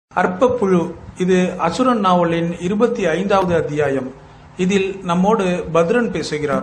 அற்பப்புழு இது அசுரன் நாவலின் இருபத்தி ஐந்தாவது அத்தியாயம் இதில் நம்மோடு பத்ரன் பேசுகிறார்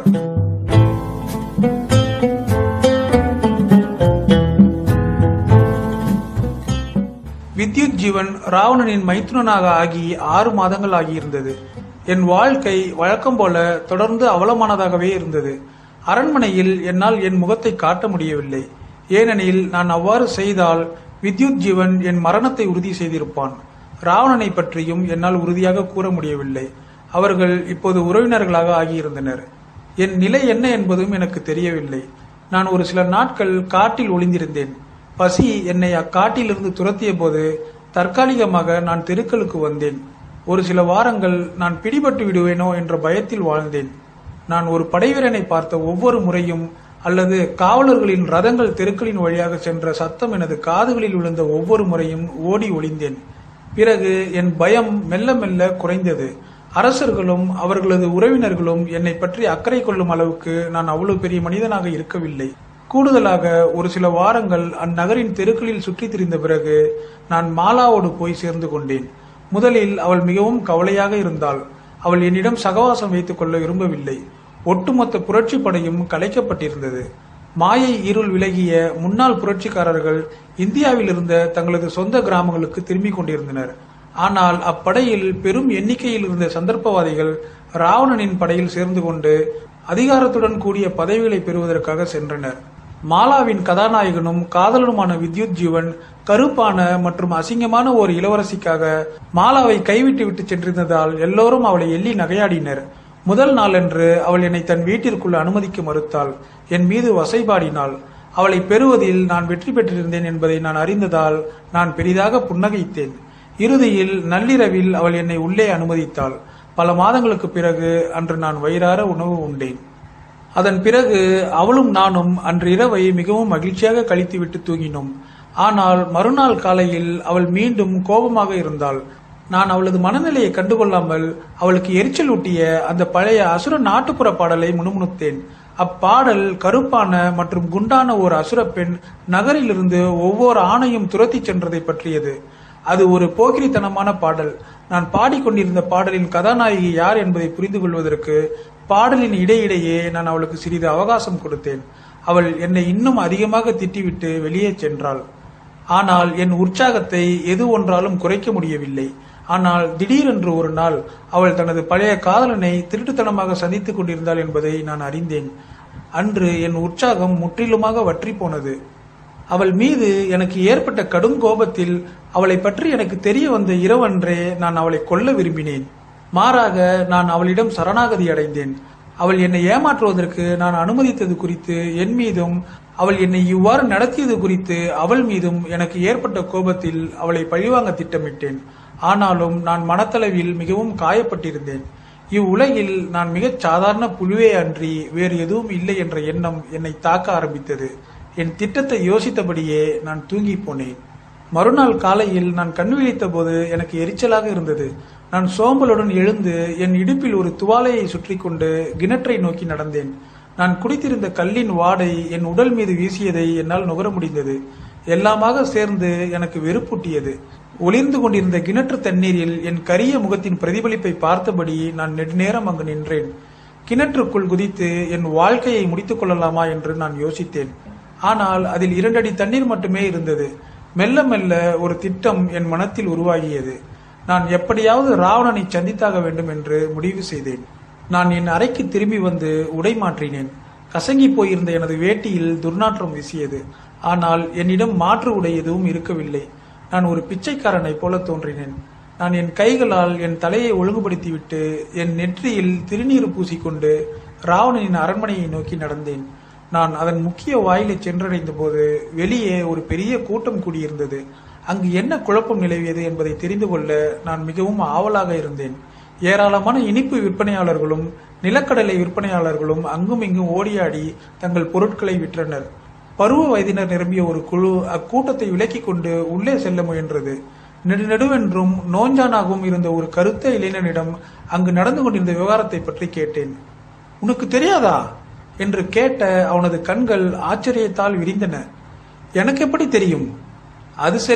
வித்யுத் ஜீவன் ராவணனின் மைத்துனனாக ஆகி ஆறு மாதங்கள் ஆகியிருந்தது என் வாழ்க்கை வழக்கம் போல தொடர்ந்து அவலமானதாகவே இருந்தது அரண்மனையில் என்னால் என் முகத்தை காட்ட முடியவில்லை ஏனெனில் நான் அவ்வாறு செய்தால் வித்யுத் ஜீவன் என் மரணத்தை உறுதி செய்திருப்பான் ராவணனை பற்றியும் என்னால் உறுதியாக கூற முடியவில்லை அவர்கள் இப்போது உறவினர்களாக ஆகியிருந்தனர் என் நிலை என்ன என்பதும் எனக்கு தெரியவில்லை நான் ஒரு சில நாட்கள் காட்டில் ஒளிந்திருந்தேன் பசி என்னை அக்காட்டிலிருந்து துரத்திய போது தற்காலிகமாக நான் தெருக்களுக்கு வந்தேன் ஒரு சில வாரங்கள் நான் பிடிபட்டு விடுவேனோ என்ற பயத்தில் வாழ்ந்தேன் நான் ஒரு படைவீரனை பார்த்த ஒவ்வொரு முறையும் அல்லது காவலர்களின் ரதங்கள் தெருக்களின் வழியாக சென்ற சத்தம் எனது காதுகளில் விழுந்த ஒவ்வொரு முறையும் ஓடி ஒளிந்தேன் பிறகு என் பயம் மெல்ல மெல்ல குறைந்தது அரசர்களும் அவர்களது உறவினர்களும் என்னை பற்றி அக்கறை கொள்ளும் அளவுக்கு நான் அவ்வளவு பெரிய மனிதனாக இருக்கவில்லை கூடுதலாக ஒரு சில வாரங்கள் அந்நகரின் தெருக்களில் சுற்றித் திரிந்த பிறகு நான் மாலாவோடு போய் சேர்ந்து கொண்டேன் முதலில் அவள் மிகவும் கவலையாக இருந்தாள் அவள் என்னிடம் சகவாசம் வைத்துக் கொள்ள விரும்பவில்லை ஒட்டுமொத்த புரட்சி படையும் கலைக்கப்பட்டிருந்தது மாயை இருள் விலகிய முன்னாள் புரட்சிக்காரர்கள் இந்தியாவில் இருந்த தங்களது சொந்த கிராமங்களுக்கு திரும்பிக் கொண்டிருந்தனர் ஆனால் அப்படையில் பெரும் எண்ணிக்கையில் இருந்த சந்தர்ப்பவாதிகள் ராவணனின் படையில் சேர்ந்து கொண்டு அதிகாரத்துடன் கூடிய பதவிகளை பெறுவதற்காக சென்றனர் மாலாவின் கதாநாயகனும் காதலனுமான வித்யுத் ஜீவன் கருப்பான மற்றும் அசிங்கமான ஒரு இளவரசிக்காக மாலாவை கைவிட்டு விட்டு சென்றிருந்ததால் எல்லோரும் அவளை எள்ளி நகையாடினர் முதல் நாளன்று அவள் என்னை தன் வீட்டிற்குள் அனுமதிக்க மறுத்தாள் என் மீது வசைபாடினாள் அவளை பெறுவதில் நான் வெற்றி பெற்றிருந்தேன் என்பதை நான் அறிந்ததால் நான் பெரிதாக புன்னகைத்தேன் இறுதியில் நள்ளிரவில் அவள் என்னை உள்ளே அனுமதித்தாள் பல மாதங்களுக்கு பிறகு அன்று நான் வயிறார உணவு உண்டேன் அதன் பிறகு அவளும் நானும் அன்று இரவை மிகவும் மகிழ்ச்சியாக கழித்துவிட்டு தூங்கினோம் ஆனால் மறுநாள் காலையில் அவள் மீண்டும் கோபமாக இருந்தாள் நான் அவளது மனநிலையை கண்டுகொள்ளாமல் அவளுக்கு எரிச்சல் ஊட்டிய அந்த பழைய அசுர நாட்டுப்புற பாடலை முணுமுணுத்தேன் அப்பாடல் கருப்பான மற்றும் குண்டான ஒரு அசுர பெண் நகரிலிருந்து ஒவ்வொரு ஆணையும் துரத்தி சென்றதை பற்றியது அது ஒரு போக்கிரித்தனமான பாடல் நான் பாடிக்கொண்டிருந்த பாடலின் கதாநாயகி யார் என்பதை புரிந்து கொள்வதற்கு பாடலின் இடையிடையே நான் அவளுக்கு சிறிது அவகாசம் கொடுத்தேன் அவள் என்னை இன்னும் அதிகமாக திட்டிவிட்டு வெளியே சென்றாள் ஆனால் என் உற்சாகத்தை எது ஒன்றாலும் குறைக்க முடியவில்லை ஆனால் திடீரென்று ஒரு நாள் அவள் தனது பழைய காதலனை திருட்டுத்தனமாக சந்தித்துக் கொண்டிருந்தாள் என்பதை நான் அறிந்தேன் அன்று என் உற்சாகம் முற்றிலுமாக வற்றி போனது அவள் மீது எனக்கு ஏற்பட்ட கடும் கோபத்தில் அவளை பற்றி எனக்கு தெரிய வந்த இரவன்றே நான் அவளை கொல்ல விரும்பினேன் மாறாக நான் அவளிடம் சரணாகதி அடைந்தேன் அவள் என்னை ஏமாற்றுவதற்கு நான் அனுமதித்தது குறித்து என் மீதும் அவள் என்னை இவ்வாறு நடத்தியது குறித்து அவள் மீதும் எனக்கு ஏற்பட்ட கோபத்தில் அவளை பழிவாங்க திட்டமிட்டேன் ஆனாலும் நான் மனத்தளவில் மிகவும் காயப்பட்டிருந்தேன் இவ்வுலகில் நான் மிகச் சாதாரண புழுவே அன்றி வேறு எதுவும் இல்லை என்ற எண்ணம் என்னை தாக்க ஆரம்பித்தது என் திட்டத்தை யோசித்தபடியே நான் தூங்கி போனேன் மறுநாள் காலையில் நான் கண் விழித்த போது எனக்கு எரிச்சலாக இருந்தது நான் சோம்பலுடன் எழுந்து என் இடுப்பில் ஒரு துவாலையை சுற்றி கொண்டு கிணற்றை நோக்கி நடந்தேன் நான் குடித்திருந்த கல்லின் வாடை என் உடல் மீது வீசியதை என்னால் நுகர முடிந்தது எல்லாமாக சேர்ந்து எனக்கு வெறுப்பூட்டியது ஒளிர்ந்து கொண்டிருந்த கிணற்று தண்ணீரில் என் கரிய முகத்தின் பிரதிபலிப்பை பார்த்தபடி நான் நெடுநேரம் அங்கு நின்றேன் கிணற்றுக்குள் குதித்து என் வாழ்க்கையை முடித்துக் கொள்ளலாமா என்று நான் யோசித்தேன் ஆனால் அதில் இரண்டடி தண்ணீர் மட்டுமே இருந்தது மெல்ல மெல்ல ஒரு திட்டம் என் மனத்தில் உருவாகியது நான் எப்படியாவது ராவணனை சந்தித்தாக வேண்டும் என்று முடிவு செய்தேன் நான் என் அறைக்கு திரும்பி வந்து உடை மாற்றினேன் கசங்கி போயிருந்த எனது வேட்டியில் துர்நாற்றம் வீசியது ஆனால் என்னிடம் மாற்று உடை எதுவும் இருக்கவில்லை நான் ஒரு பிச்சைக்காரனைப் போல தோன்றினேன் நான் என் கைகளால் என் தலையை ஒழுங்குபடுத்திவிட்டு என் நெற்றியில் திருநீர் பூசிக்கொண்டு ராவணனின் அரண்மனையை நோக்கி நடந்தேன் நான் அதன் முக்கிய வாயிலை சென்றடைந்த போது வெளியே ஒரு பெரிய கூட்டம் கூடியிருந்தது அங்கு என்ன குழப்பம் நிலவியது என்பதை தெரிந்து கொள்ள நான் மிகவும் ஆவலாக இருந்தேன் ஏராளமான இனிப்பு விற்பனையாளர்களும் நிலக்கடலை விற்பனையாளர்களும் அங்கும் இங்கும் ஓடியாடி தங்கள் பொருட்களை விற்றனர் பருவ வயதினர் நிரம்பிய ஒரு குழு அக்கூட்டத்தை விலக்கிக் கொண்டு உள்ளே செல்ல முயன்றது நெடுநெடுவென்றும் நோஞ்சானாகவும் இருந்த ஒரு கருத்த இளைஞனிடம் அங்கு நடந்து கொண்டிருந்த விவகாரத்தை பற்றி கேட்டேன் உனக்கு தெரியாதா என்று கேட்ட அவனது கண்கள் ஆச்சரியத்தால் விரிந்தன எனக்கு எப்படி தெரியும் அது சரி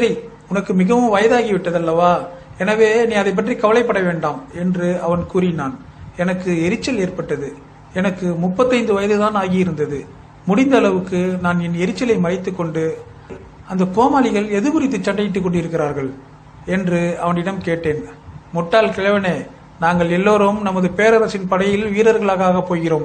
உனக்கு மிகவும் வயதாகிவிட்டதல்லவா எனவே நீ அதை பற்றி கவலைப்பட வேண்டாம் என்று அவன் கூறினான் எனக்கு எரிச்சல் ஏற்பட்டது எனக்கு முப்பத்தைந்து வயதுதான் ஆகியிருந்தது முடிந்த அளவுக்கு நான் என் எரிச்சலை மறைத்துக் கொண்டு அந்த கோமாளிகள் எது குறித்து சண்டையிட்டுக் கொண்டிருக்கிறார்கள் என்று அவனிடம் கேட்டேன் முட்டாள் கிழவனே நாங்கள் எல்லோரும் நமது பேரரசின் படையில் வீரர்களாக ஆகப் போகிறோம்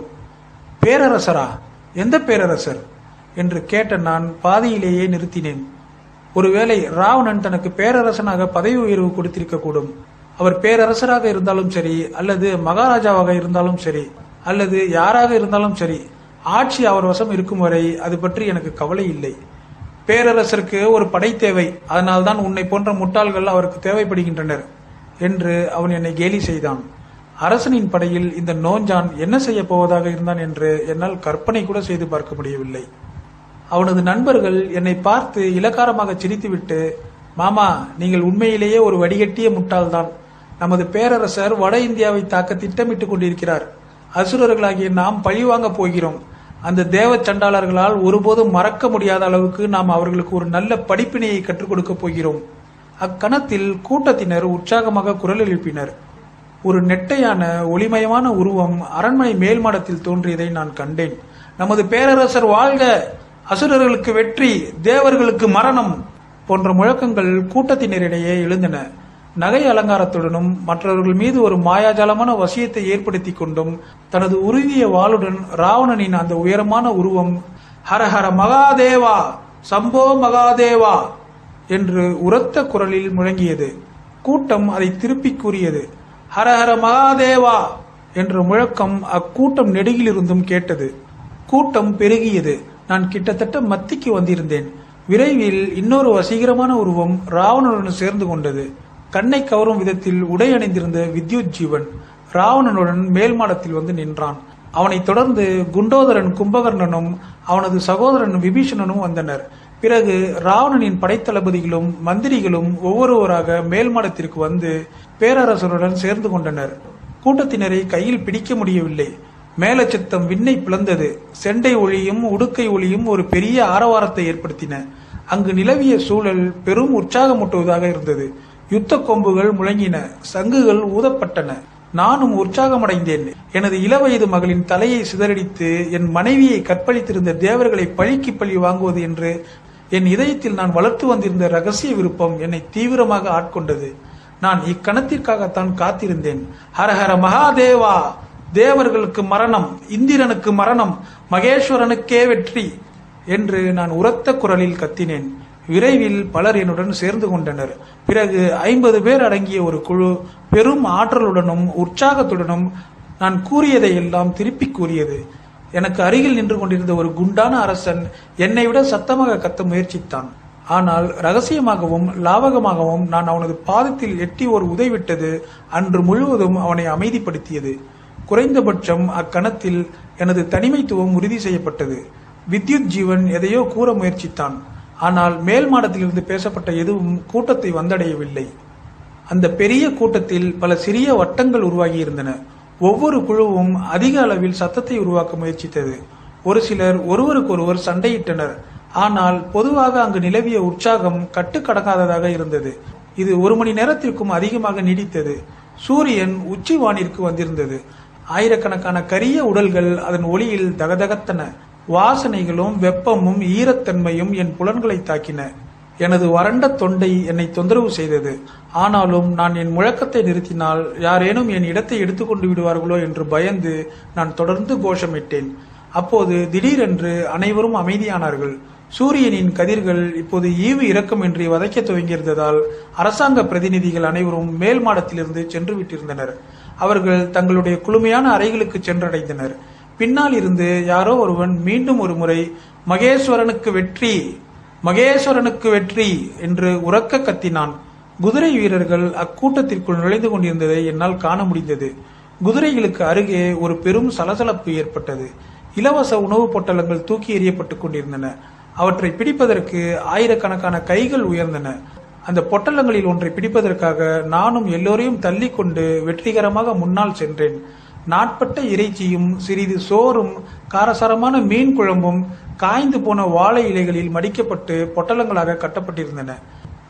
பேரரசரா எந்த பேரரசர் என்று கேட்ட நான் பாதியிலேயே நிறுத்தினேன் ஒருவேளை ராவணன் தனக்கு பேரரசனாக பதவி உயர்வு கொடுத்திருக்க கூடும் அவர் பேரரசராக இருந்தாலும் சரி அல்லது மகாராஜாவாக இருந்தாலும் சரி அல்லது யாராக இருந்தாலும் சரி ஆட்சி அவர் வசம் இருக்கும் வரை அது பற்றி எனக்கு கவலை இல்லை பேரரசருக்கு ஒரு படை தேவை அதனால்தான் உன்னை போன்ற முட்டாள்கள் அவருக்கு தேவைப்படுகின்றனர் என்று அவன் என்னை கேலி செய்தான் அரசனின் படையில் இந்த நோஞ்சான் என்ன செய்ய போவதாக இருந்தான் என்று என்னால் கற்பனை கூட செய்து பார்க்க முடியவில்லை அவனது நண்பர்கள் என்னை பார்த்து இலக்காரமாக சிரித்துவிட்டு மாமா நீங்கள் உண்மையிலேயே ஒரு வடிகட்டிய முட்டாள்தான் நமது பேரரசர் வட இந்தியாவை தாக்க திட்டமிட்டுக் கொண்டிருக்கிறார் அசுரர்களாகிய நாம் பழிவாங்க போகிறோம் அந்த தேவ சண்டாளர்களால் ஒருபோதும் மறக்க முடியாத அளவுக்கு நாம் அவர்களுக்கு ஒரு நல்ல படிப்பினையை கற்றுக் கொடுக்க போகிறோம் அக்கணத்தில் கூட்டத்தினர் உற்சாகமாக குரல் எழுப்பினர் ஒரு நெட்டையான ஒளிமயமான உருவம் அரண்மனை மேல் மாடத்தில் தோன்றியதை நான் கண்டேன் நமது பேரரசர் வாழ்க அசுரர்களுக்கு வெற்றி தேவர்களுக்கு மரணம் போன்ற முழக்கங்கள் கூட்டத்தினரிடையே எழுந்தன நகை அலங்காரத்துடனும் மற்றவர்கள் மீது ஒரு மாயாஜாலமான வசியத்தை ஏற்படுத்திக் கொண்டும் தனது உருவிய வாளுடன் ராவணனின் அந்த உயரமான உருவம் ஹரஹர மகாதேவா சம்போ மகாதேவா என்று உரத்த குரலில் முழங்கியது கூட்டம் அதை திருப்பிக் கூறியது ஹரஹர மகாதேவா என்ற முழக்கம் அக்கூட்டம் நெடுகிலிருந்தும் கேட்டது கூட்டம் பெருகியது நான் கிட்டத்தட்ட மத்திக்கு வந்திருந்தேன் விரைவில் இன்னொரு வசீகரமான உருவம் ராவணனுடன் சேர்ந்து கொண்டது கண்ணை கவரும் விதத்தில் உடை அணிந்திருந்த வித்யுத் ஜீவன் ராவணனுடன் மேல் மாடத்தில் வந்து நின்றான் அவனைத் தொடர்ந்து குண்டோதரன் கும்பகர்ணனும் அவனது சகோதரன் விபீஷணனும் வந்தனர் பிறகு ராவணனின் படைத்தளபதிகளும் மந்திரிகளும் ஒவ்வொருவராக மேல் மாடத்திற்கு வந்து பேரரசருடன் சேர்ந்து கொண்டனர் கூட்டத்தினரை கையில் பிடிக்க முடியவில்லை மேலச்சித்தம் விண்ணை பிளந்தது செண்டை ஒளியும் உடுக்கை ஒளியும் ஒரு பெரிய ஆரவாரத்தை ஏற்படுத்தின அங்கு நிலவிய சூழல் பெரும் உற்சாகமூட்டுவதாக இருந்தது யுத்த கொம்புகள் முழங்கின சங்குகள் ஊதப்பட்டன நானும் உற்சாகமடைந்தேன் எனது இளவயது மகளின் தலையை சிதறடித்து என் மனைவியை கற்பழித்திருந்த தேவர்களை பழிக்கு பழி வாங்குவது என்று என் இதயத்தில் நான் வளர்த்து வந்திருந்த ரகசிய விருப்பம் என்னை தீவிரமாக ஆட்கொண்டது நான் இக்கணத்திற்காகத்தான் காத்திருந்தேன் ஹரஹர மகாதேவா தேவர்களுக்கு மரணம் இந்திரனுக்கு மரணம் மகேஸ்வரனுக்கே வெற்றி என்று நான் உரத்த குரலில் கத்தினேன் விரைவில் பலர் என்னுடன் சேர்ந்து கொண்டனர் பிறகு ஐம்பது பேர் அடங்கிய ஒரு குழு பெரும் ஆற்றலுடனும் உற்சாகத்துடனும் நான் கூறியதை எல்லாம் திருப்பி கூறியது எனக்கு அருகில் நின்று கொண்டிருந்த ஒரு குண்டான அரசன் என்னை விட சத்தமாக கத்த முயற்சித்தான் ஆனால் ரகசியமாகவும் லாவகமாகவும் நான் அவனது பாதத்தில் எட்டி ஒரு உதைவிட்டது அன்று முழுவதும் அவனை அமைதிப்படுத்தியது குறைந்தபட்சம் அக்கணத்தில் எனது தனிமைத்துவம் உறுதி செய்யப்பட்டது வித்யுத் ஜீவன் எதையோ கூற முயற்சித்தான் ஆனால் மேல் மாடத்திலிருந்து பேசப்பட்ட எதுவும் கூட்டத்தை வந்தடையவில்லை அந்த பெரிய கூட்டத்தில் பல சிறிய வட்டங்கள் உருவாகியிருந்தன ஒவ்வொரு குழுவும் அதிக அளவில் சத்தத்தை உருவாக்க முயற்சித்தது ஒரு சிலர் ஒருவருக்கொருவர் சண்டையிட்டனர் ஆனால் பொதுவாக அங்கு நிலவிய உற்சாகம் கட்டுக்கடங்காததாக இருந்தது இது ஒரு மணி நேரத்திற்கும் அதிகமாக நீடித்தது சூரியன் உச்சி வானிற்கு வந்திருந்தது ஆயிரக்கணக்கான கரிய உடல்கள் அதன் ஒளியில் தகதகத்தன வாசனைகளும் வெப்பமும் ஈரத்தன்மையும் என் புலன்களை தாக்கின எனது வறண்ட தொண்டை என்னை தொந்தரவு செய்தது ஆனாலும் நான் என் முழக்கத்தை நிறுத்தினால் யாரேனும் என் இடத்தை எடுத்துக்கொண்டு விடுவார்களோ என்று பயந்து நான் தொடர்ந்து கோஷமிட்டேன் அப்போது திடீரென்று அனைவரும் அமைதியானார்கள் சூரியனின் கதிர்கள் இப்போது ஈவு இரக்கமின்றி வதைக்க துவங்கியிருந்ததால் அரசாங்க பிரதிநிதிகள் அனைவரும் மேல் மாடத்திலிருந்து சென்று விட்டிருந்தனர் அவர்கள் தங்களுடைய குளுமையான அறைகளுக்கு சென்றடைந்தனர் பின்னால் இருந்து யாரோ ஒருவன் மீண்டும் ஒரு முறை மகேஸ்வரனுக்கு வெற்றி மகேஸ்வரனுக்கு வெற்றி என்று உறக்க கத்தினான் குதிரை வீரர்கள் அக்கூட்டத்திற்குள் நுழைந்து கொண்டிருந்ததை என்னால் காண முடிந்தது குதிரைகளுக்கு அருகே ஒரு பெரும் சலசலப்பு ஏற்பட்டது இலவச உணவுப் பொட்டலங்கள் தூக்கி எறியப்பட்டுக் கொண்டிருந்தன அவற்றை பிடிப்பதற்கு ஆயிரக்கணக்கான கைகள் உயர்ந்தன அந்த பொட்டலங்களில் ஒன்றை பிடிப்பதற்காக நானும் எல்லோரையும் தள்ளிக்கொண்டு வெற்றிகரமாக முன்னால் சென்றேன் நாட்பட்ட இறைச்சியும் சிறிது சோறும் காரசாரமான மீன் குழம்பும் காய்ந்து போன வாழை இலைகளில் மடிக்கப்பட்டு பொட்டலங்களாக கட்டப்பட்டிருந்தன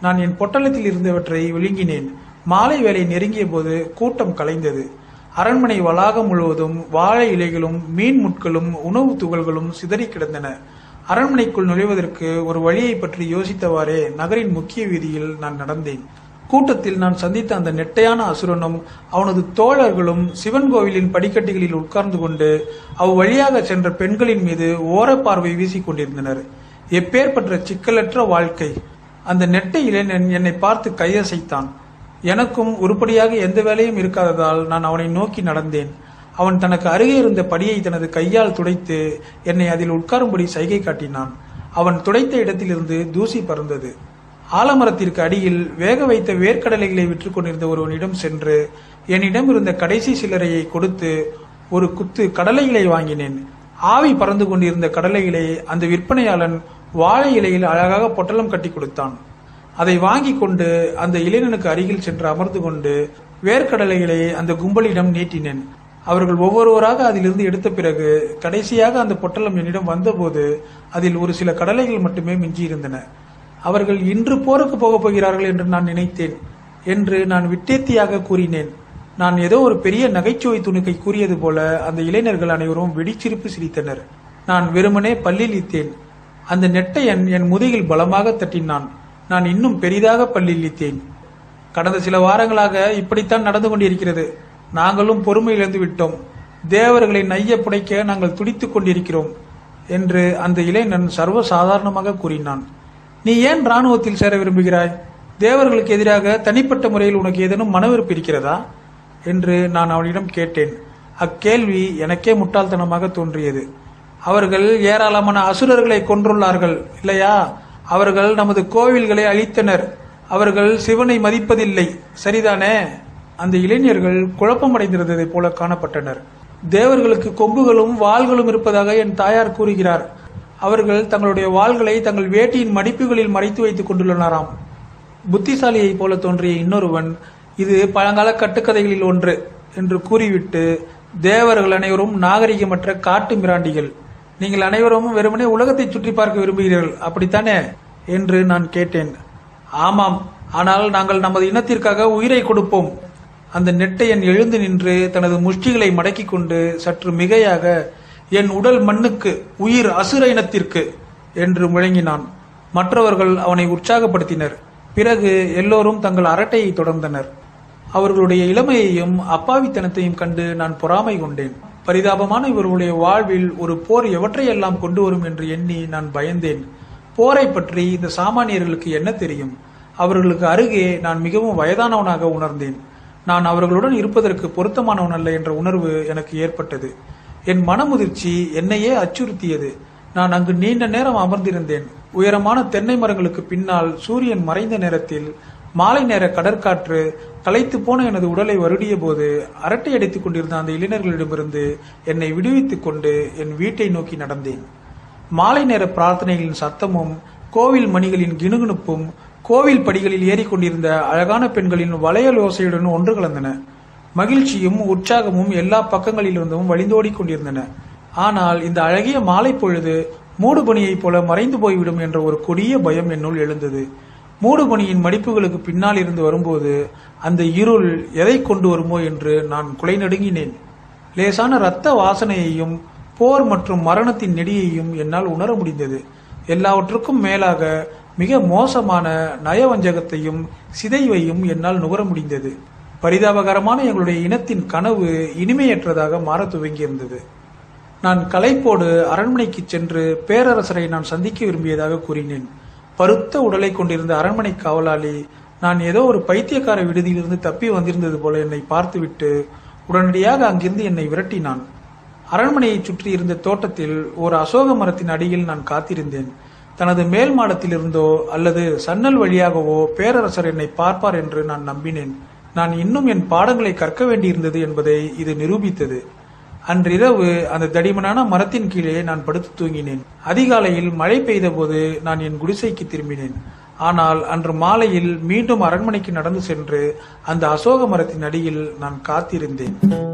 நான் என் பொட்டலத்தில் இருந்தவற்றை விழுங்கினேன் மாலை வேலை நெருங்கிய போது கூட்டம் கலைந்தது அரண்மனை வளாகம் முழுவதும் வாழை இலைகளும் மீன் முட்களும் உணவு துகள்களும் சிதறி கிடந்தன அரண்மனைக்குள் நுழைவதற்கு ஒரு வழியை பற்றி யோசித்தவாறே நகரின் முக்கிய வீதியில் நான் நடந்தேன் கூட்டத்தில் நான் சந்தித்த அந்த நெட்டையான அசுரனும் அவனது தோழர்களும் சிவன் கோவிலின் படிக்கட்டுகளில் உட்கார்ந்து கொண்டு அவ்வழியாக சென்ற பெண்களின் மீது ஓரப்பார்வை வீசிக் கொண்டிருந்தனர் எப்பேற்பட்ட சிக்கலற்ற வாழ்க்கை அந்த நெட்டை இளைஞன் என்னை பார்த்து கையசைத்தான் எனக்கும் உருப்படியாக எந்த வேலையும் இருக்காததால் நான் அவனை நோக்கி நடந்தேன் அவன் தனக்கு அருகே இருந்த படியை தனது கையால் துடைத்து என்னை அதில் உட்காரும்படி சைகை காட்டினான் அவன் துடைத்த இடத்திலிருந்து தூசி பறந்தது ஆலமரத்திற்கு அடியில் வேக வைத்த வேர்க்கடலைகளை விற்றுக் கொண்டிருந்த ஒருவனிடம் சென்று என்னிடம் இருந்த கடைசி சில்லறையை கொடுத்து ஒரு குத்து கடலைகளை வாங்கினேன் ஆவி பறந்து கொண்டிருந்த கடலைகளை அந்த விற்பனையாளன் வாழை இலையில் அழகாக பொட்டலம் கட்டி கொடுத்தான் அதை வாங்கி கொண்டு அந்த இளைஞனுக்கு அருகில் சென்று அமர்ந்து கொண்டு வேர்க்கடலைகளை அந்த கும்பலிடம் நீட்டினேன் அவர்கள் ஒவ்வொருவராக அதிலிருந்து எடுத்த பிறகு கடைசியாக அந்த பொட்டலம் என்னிடம் வந்தபோது அதில் ஒரு சில கடலைகள் மட்டுமே மிஞ்சியிருந்தன அவர்கள் இன்று போருக்கு போகப் போகிறார்கள் என்று நான் நினைத்தேன் என்று நான் விட்டேத்தியாக கூறினேன் நான் ஏதோ ஒரு பெரிய நகைச்சுவை துணுக்கை கூறியது போல அந்த இளைஞர்கள் அனைவரும் வெடிச்சிரிப்பு சிரித்தனர் நான் வெறுமனே பல்லிழித்தேன் அந்த நெட்டையன் என் முதுகில் பலமாக தட்டினான் நான் இன்னும் பெரிதாக பல்லிழித்தேன் கடந்த சில வாரங்களாக இப்படித்தான் நடந்து கொண்டிருக்கிறது நாங்களும் பொறுமை இழந்து விட்டோம் தேவர்களை நைய புடைக்க நாங்கள் துடித்துக் கொண்டிருக்கிறோம் என்று அந்த இளைஞன் சர்வ சாதாரணமாக கூறினான் நீ ஏன் ராணுவத்தில் சேர விரும்புகிறாய் தேவர்களுக்கு எதிராக தனிப்பட்ட முறையில் உனக்கு ஏதேனும் மனவிருப்பு இருக்கிறதா என்று நான் அவனிடம் கேட்டேன் அக்கேள்வி எனக்கே முட்டாள்தனமாக தோன்றியது அவர்கள் ஏராளமான அசுரர்களை கொன்றுள்ளார்கள் இல்லையா அவர்கள் நமது கோவில்களை அழித்தனர் அவர்கள் சிவனை மதிப்பதில்லை சரிதானே அந்த இளைஞர்கள் குழப்பமடைந்திருந்ததைப் போல காணப்பட்டனர் தேவர்களுக்கு கொம்புகளும் வாள்களும் இருப்பதாக என் தாயார் கூறுகிறார் அவர்கள் தங்களுடைய வாள்களை தங்கள் வேட்டியின் மடிப்புகளில் மறைத்து வைத்துக் கொண்டுள்ளனராம் புத்திசாலியைப் போல தோன்றிய இன்னொருவன் இது பழங்கால கட்டுக்கதைகளில் ஒன்று என்று கூறிவிட்டு தேவர்கள் அனைவரும் நாகரிகமற்ற காட்டு மிராண்டிகள் நீங்கள் அனைவரும் வெறுமனே உலகத்தை சுற்றி பார்க்க விரும்புகிறீர்கள் அப்படித்தானே என்று நான் கேட்டேன் ஆமாம் ஆனால் நாங்கள் நமது இனத்திற்காக உயிரை கொடுப்போம் அந்த நெட்டையன் எழுந்து நின்று தனது முஷ்டிகளை மடக்கிக் கொண்டு சற்று மிகையாக என் உடல் மண்ணுக்கு உயிர் அசுர இனத்திற்கு என்று முழங்கினான் மற்றவர்கள் அவனை உற்சாகப்படுத்தினர் பிறகு எல்லோரும் தங்கள் அரட்டையை தொடர்ந்தனர் அவர்களுடைய இளமையையும் அப்பாவித்தனத்தையும் கண்டு நான் பொறாமை கொண்டேன் பரிதாபமான இவர்களுடைய வாழ்வில் ஒரு போர் எவற்றையெல்லாம் கொண்டு வரும் என்று எண்ணி நான் பயந்தேன் போரை பற்றி இந்த சாமானியர்களுக்கு என்ன தெரியும் அவர்களுக்கு அருகே நான் மிகவும் வயதானவனாக உணர்ந்தேன் நான் அவர்களுடன் இருப்பதற்கு பொருத்தமானவன் அல்ல என்ற உணர்வு எனக்கு ஏற்பட்டது என் மனமுதிர்ச்சி என்னையே அச்சுறுத்தியது நான் அங்கு நீண்ட நேரம் அமர்ந்திருந்தேன் உயரமான தென்னை மரங்களுக்கு பின்னால் சூரியன் மறைந்த நேரத்தில் மாலை நேர கடற்காற்று களைத்து போன எனது உடலை வருடிய போது அரட்டை அடித்துக் கொண்டிருந்த அந்த இளைஞர்களிடமிருந்து என்னை விடுவித்துக் கொண்டு என் வீட்டை நோக்கி நடந்தேன் மாலை நேர பிரார்த்தனைகளின் சத்தமும் கோவில் மணிகளின் கிணுகிணுப்பும் கோவில் படிகளில் ஏறிக்கொண்டிருந்த அழகான பெண்களின் வளையல் ஓசையுடன் ஒன்று கலந்தன மகிழ்ச்சியும் உற்சாகமும் எல்லா பக்கங்களிலிருந்தும் வழிந்தோடிக் கொண்டிருந்தன ஆனால் இந்த அழகிய மாலை பொழுது மூடுபனியைப் போல மறைந்து போய்விடும் என்ற ஒரு கொடிய பயம் என்னுள் எழுந்தது மூடுபனியின் மடிப்புகளுக்கு பின்னால் இருந்து வரும்போது அந்த இருள் எதை கொண்டு வருமோ என்று நான் குலை நடுங்கினேன் லேசான இரத்த வாசனையையும் போர் மற்றும் மரணத்தின் நெடியையும் என்னால் உணர முடிந்தது எல்லாவற்றுக்கும் மேலாக மிக மோசமான நயவஞ்சகத்தையும் சிதைவையும் என்னால் நுகர முடிந்தது பரிதாபகரமான எங்களுடைய இனத்தின் கனவு இனிமையற்றதாக மாறத் துவங்கியிருந்தது நான் களைப்போடு அரண்மனைக்கு சென்று பேரரசரை நான் சந்திக்க விரும்பியதாக கூறினேன் பருத்த உடலை கொண்டிருந்த அரண்மனை காவலாளி நான் ஏதோ ஒரு பைத்தியக்கார விடுதியிலிருந்து தப்பி வந்திருந்தது போல என்னை பார்த்துவிட்டு உடனடியாக அங்கிருந்து என்னை விரட்டினான் அரண்மனையைச் சுற்றி இருந்த தோட்டத்தில் ஒரு அசோக மரத்தின் அடியில் நான் காத்திருந்தேன் தனது மேல் மாடத்திலிருந்தோ அல்லது சன்னல் வழியாகவோ பேரரசர் என்னை பார்ப்பார் என்று நான் நம்பினேன் நான் இன்னும் என் பாடங்களை கற்க வேண்டியிருந்தது என்பதை இது நிரூபித்தது அன்றிரவு அந்த தடிமனான மரத்தின் கீழே நான் படுத்து தூங்கினேன் அதிகாலையில் மழை பெய்தபோது நான் என் குடிசைக்கு திரும்பினேன் ஆனால் அன்று மாலையில் மீண்டும் அரண்மனைக்கு நடந்து சென்று அந்த அசோக மரத்தின் அடியில் நான் காத்திருந்தேன்